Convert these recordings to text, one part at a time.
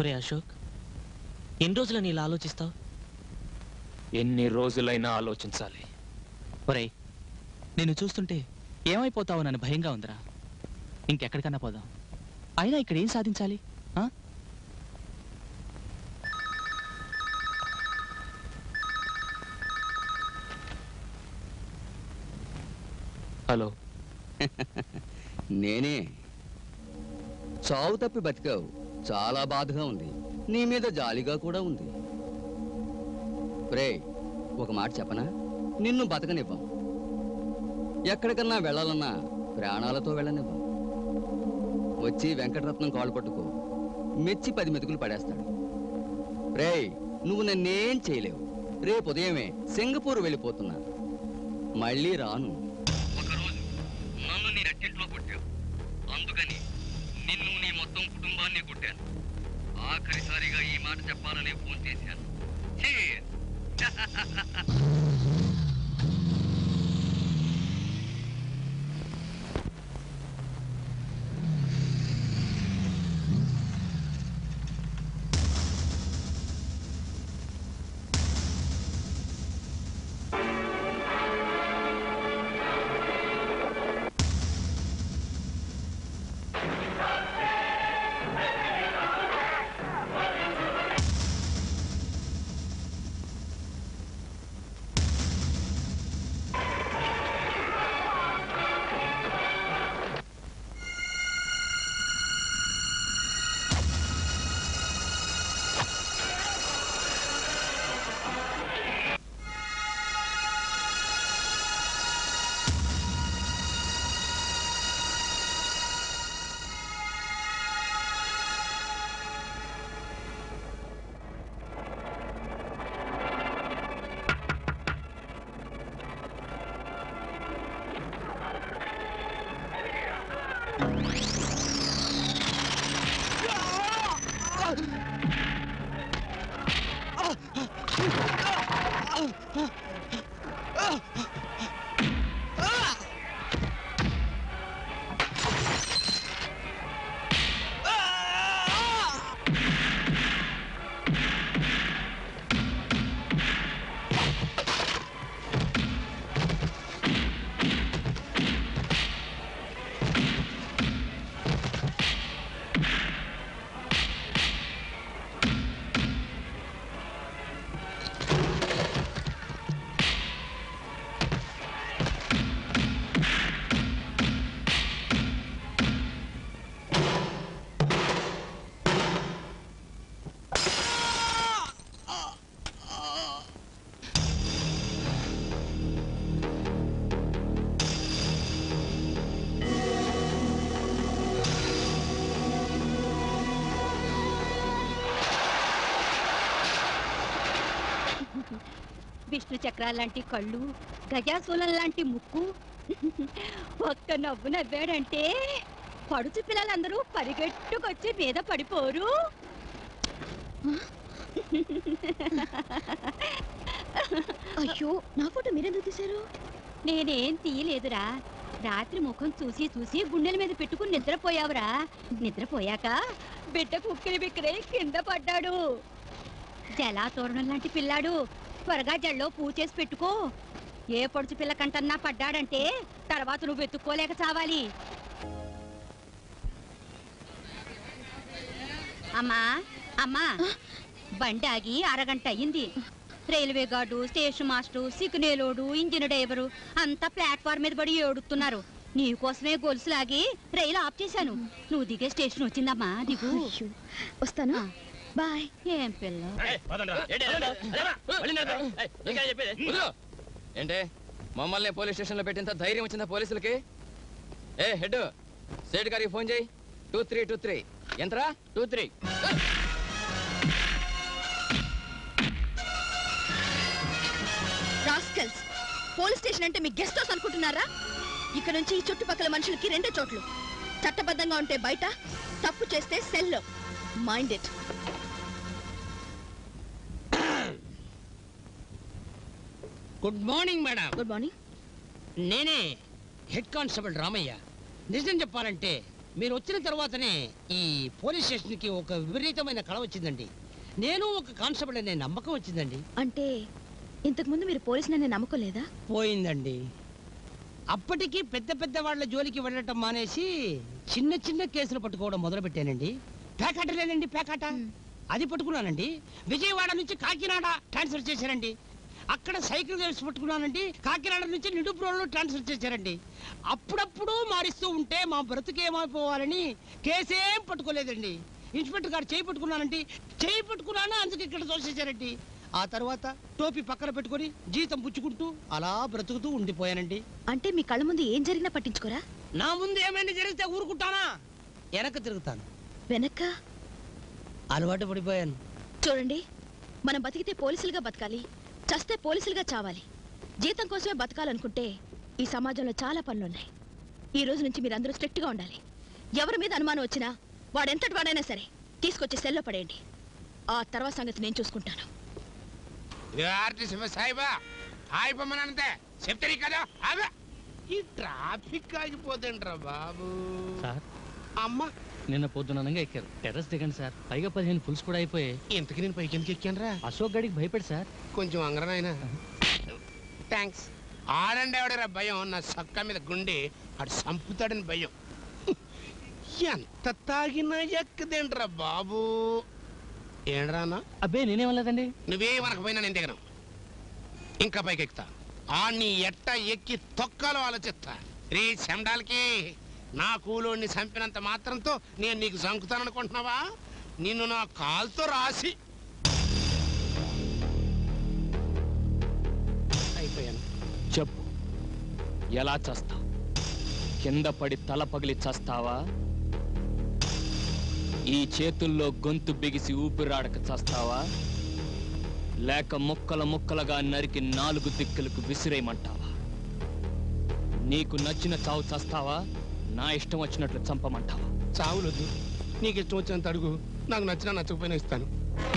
ఒరే అశోక్ ఎన్ని రోజులని ఇలా ఆలోచిస్తావు ఎన్ని రోజులైనా ఆలోచించాలి ఒరేయ్ నిన్ను చూస్తుంటే ఏమైపోతావో నన్ను భయంగా ఉందిరా ఇంకెక్కడికన్నా పోదాం అయినా ఇక్కడ ఏం సాధించాలి ఆ? హలో నేనే చావు తప్పి బతికావు చాలా బాధగా ఉంది నీ మీద జాలిగా కూడా ఉంది రే ఒక మాట చెప్పనా నిన్ను బతకనివ్వం ఎక్కడికన్నా వెళ్ళాలన్నా ప్రాణాలతో వెళ్ళనివ్వం వచ్చి వెంకటరత్నం కాళ్ళు పట్టుకో మెచ్చి పది మెతుకులు పడేస్తాడు రే నువ్వు నన్నేం చేయలేవు రేపు ఉదయమే సింగపూర్ వెళ్ళిపోతున్నా మళ్ళీ రాను ఒకరోజు నన్ను నీ రెట్టింట్లో కొట్టావు అందుకని నిన్ను నీ మొత్తం కుటుంబాన్ని కొట్టాను ఆఖరిసారిగా ఈ మాట చెప్పాలని ఫోన్ చేశాను Cheers. విష్ణు చక్రాల లాంటి కళ్ళు గజాసూలం లాంటి ముక్కు ఒక్క నవ్వు నవ్వాడంటే పడుచు పిల్లలందరూ పరిగెట్టుకొచ్చి మీద పడిపోరు అయ్యో నా ఫోటో మీరెందుకు తీశారు నేనేం తీయలేదురా రాత్రి ముఖం చూసి చూసి గుండెల మీద పెట్టుకుని నిద్రపోయావురా నిద్రపోయాక బిడ్డకు ఉక్కిరి బిక్కిరై కింద పడ్డాడు జలాతోరణం లాంటి పిల్లాడు త్వరగా జల్లో పూచేసి పెట్టుకో ఏ పొడుచు పిల్ల కంటన్నా పడ్డాడంటే తర్వాత నువ్వు వెతుక్కోలేక చావాలి అమ్మా అమ్మా బండి ఆగి అరగంట అయ్యింది రైల్వే గార్డు స్టేషన్ మాస్టర్ సిగ్నేలోడు ఇంజిన్ డ్రైవరు అంతా ప్లాట్ఫామ్ మీద పడి ఏడుతున్నారు నీకోసమే గొలుసు లాగి రైలు ఆఫ్ చేశాను నువ్వు దిగే స్టేషన్ వచ్చిందమ్మా దిగు అయ్యో, వస్తాను బాయ్ ఏం పిల్ల ఏంటే మమ్మల్ని పోలీస్ స్టేషన్లో పెట్టినంత ధైర్యం వచ్చిందా పోలీసులకి ఏ హెడ్ సేట్ గారికి ఫోన్ చేయి టూ త్రీ టూ త్రీ ఎంతరా two three rascals police station అంటే మీ గెస్ట్ హౌస్ అనుకుంటున్నారా ఇక నుంచి ఈ చుట్టుపక్కల మనుషులకి రెండే చోట్లు చట్టబద్ధంగా ఉంటే బయట తప్పు చేస్తే సెల్లో mind it good morning madam good morning నేనే హెడ్ కానిస్టేబుల్ రామయ్య నిజం చెప్పాలంటే మీరు వచ్చిన తర్వాతనే ఈ పోలీస్ స్టేషన్కి ఒక విపరీతమైన కళ వచ్చిందండి నేను ఒక కానిస్టేబుల్ అనే నమ్మకం వచ్చిందండి అంటే ఇంతకుముందు మీరు పోలీసులని నమ్మకం లేదా పోయిందండి అప్పటికి పెద్ద పెద్ద వాళ్ళ జోలికి వెళ్ళటం మానేసి చిన్న చిన్న కేసులు పట్టుకోవడం మొదలుపెట్టానండి పేకాటలేనండి పేకాట మ్. అది పట్టుకున్నానండి విజయవాడ నుంచి కాకినాడ ట్రాన్స్ఫర్ చేశారండి అక్కడ సైకిల్ వేసి పట్టుకున్నానండి కాకినాడ నుంచి నిడుపురోళ్ళు ట్రాన్స్ఫర్ చేశారండి అప్పుడప్పుడు మారిస్తూ ఉంటే మా బ్రతుకేమైపోవాలని కేసేం పట్టుకోలేదండి ఇన్స్పెక్టర్ గారు చేయి పట్టుకున్నానండి చేయి పట్టుకున్నాను అందుకే ఇక్కడ తోసేశారండి ఆ తర్వాత టోపీ పక్కన పెట్టుకొని జీతం పుచ్చుకుంటూ అలా బ్రతుకుతూ ఉండిపోయానండి అంటే మీ కళ్ళ ముందు ఏం జరిగినా పట్టించుకోరా నా ముందు ఏమైనా జరిగితే ఊరుకుంటానా వెనక్కి తిరుగుతాను వెనక్క అలవాటు పడిపోయాను చూడండి మనం బతికితే పోలీసులుగా బతకాలి చస్తే పోలీసులుగా చావాలి జీతం కోసమే బతకాలనుకుంటే ఈ సమాజంలో చాలా పనులున్నాయి ఈ రోజు నుంచి మీరు అందరూ స్ట్రిక్ట్గా ఉండాలి ఎవరి మీద అనుమానం వచ్చినా వాడెంతటి వాడైనా సరే తీసుకొచ్చి సెల్లో పడేయండి ఆ తర్వాత సంగతి నేను చూసుకుంటాను ఇది ఆర్టీ శివ సాయిబా ఆగిపోమనంతే చెప్తారు కదా అదే ఈ ట్రాఫిక్ ఆగిపోతుండ్రా బాబు సార్ అమ్మ నిన్న పొద్దుననగా ఎక్కారు టెర్రస్ దిగండి సార్ పైగా పదిహేను ఫుల్స్ కూడా అయిపోయాయి ఇంతకి నేను పైకి ఎందుకు ఎక్కానురా అశోక్ గడికి భయపడి సార్ కొంచెం అంగరనాయన థ్యాంక్స్ ఆడండి ఎవడరా భయం నా సక్క మీద గుండి ఆడు సంపుతాడని భయం ఎంత తాగినా ఎక్కదేంట్రా బాబు ఏండ్రానా అబ్బే నేనేమలేదండి నువ్వే మనకపోయినా నేను దిగను ఇంకా పైకి ఎక్కుతా ఆ నీ ఎట్ట ఎక్కి తొక్కలు ఆలోచిస్తా రే చెండాలకి నా కూలోని చంపినంత మాత్రంతో నేను నీకు సంకుతాననుకుంటున్నావా నిన్ను నా కాలుతో రాసి అయిపోయాను చెప్పు ఎలా చస్తావు కింద పడి తల పగిలి చస్తావా ఈ చేతుల్లో గొంతు బిగిసి ఊపిరాడక చస్తావా లేక ముక్కల ముక్కలుగా నరికి నాలుగు దిక్కులకు విసిరేయమంటావా నీకు నచ్చిన చావు చస్తావా నా ఇష్టం వచ్చినట్లు చంపమంటావా చావులొద్దు నీకు ఇష్టం వచ్చినంత అడుగు నాకు నచ్చినా నచ్చకపోయినా ఇస్తాను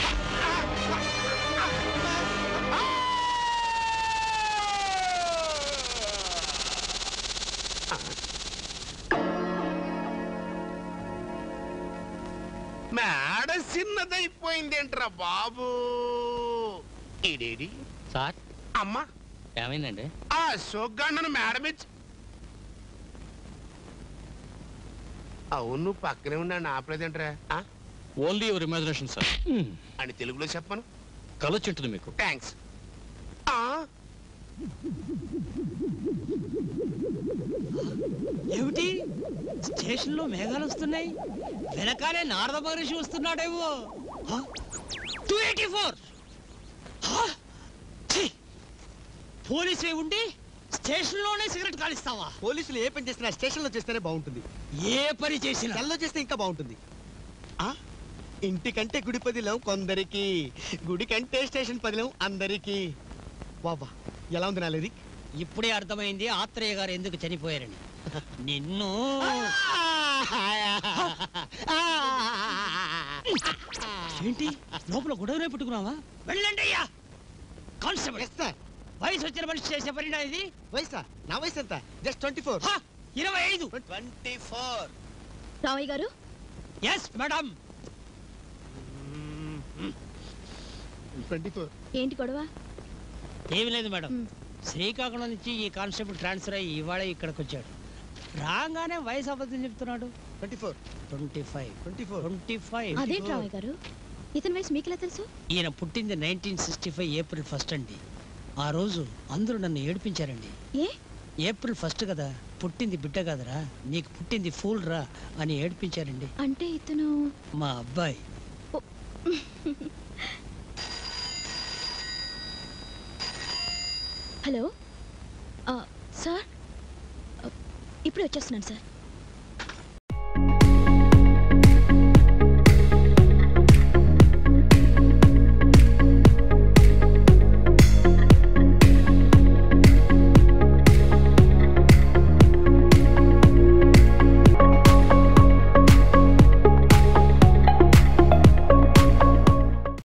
మేడ చిన్నదైపోయిందేంట్రా బాబు ఇడేడి సార్ అమ్మా ఏమైందండి ఆ అశోక్ మేడం ఇచ్చి అవును పక్కనే ఉండండి ఆపలేదేంట్రా ఆ? ఓన్లీ యువర్ ఇమాజినేషన్ సార్ అని తెలుగులో చెప్పను కలొచ్చింటుంది మీకు థ్యాంక్స్ ఏమిటి స్టేషన్లో మేఘాలు వస్తున్నాయి వెనకాలే నారద మహర్షి వస్తున్నాడేమో టూ ఎయిటీ ఫోర్ పోలీసు ఉండి స్టేషన్లోనే సిగరెట్ కాలిస్తావా పోలీసులు ఏ పని చేసినా స్టేషన్లో చేస్తేనే బాగుంటుంది ఏ పని చేసినా సెల్లో చేస్తే ఇంకా బాగుంటుంది ఆ ఇంటికంటే గుడి పదిలం కొందరికి గుడి కంటే స్టేషన్ పదిలం అందరికి వాబా ఎలా ఉంది నాలేది ఇప్పుడే అర్థమైంది ఆత్రేయ గారు ఎందుకు చనిపోయారని నిన్ను ఏంటి లోపల గొడవనే పెట్టుకున్నావా వెళ్ళండి అయ్యా కానిస్టేబుల్ ఎస్ సార్ వయసు వచ్చిన మనిషి చేసే పరిణా ఇది వయసా నా వయసు ఎంత జస్ట్ ట్వంటీ ఫోర్ హా, ఇరవై ఐదు ట్వంటీ ఫోర్ రామయ్య గారు ఎస్ మేడం ట్వంటీ ఫోర్ ఏంటి గొడవ ఏమి లేదు మేడం మ్. శ్రీకాకుళం నుంచి ఈ కానిస్టేబుల్ ట్రాన్స్ఫర్ అయ్యి ఇవాళ ఇక్కడికి వచ్చాడు రాగానే వయసు అబద్ధం చెప్తున్నాడు twenty four twenty five twenty four twenty five అదేంటి రామయ్య గారు ఇతని వయసు మీకెలా తెలుసు ఈయన పుట్టింది nineteen sixty five April first అండి ఆ రోజు అందరూ నన్ను ఏడిపించారండి ఏ ఏప్రిల్ ఫస్ట్ కదా పుట్టింది బిడ్డ కదరా నీకు పుట్టింది ఫూల్ రా అని ఏడిపించారండి అంటే ఇతను మా అబ్బాయి హలో ఆ, సార్ ఆ, ఇప్పుడే వచ్చేస్తున్నాను సార్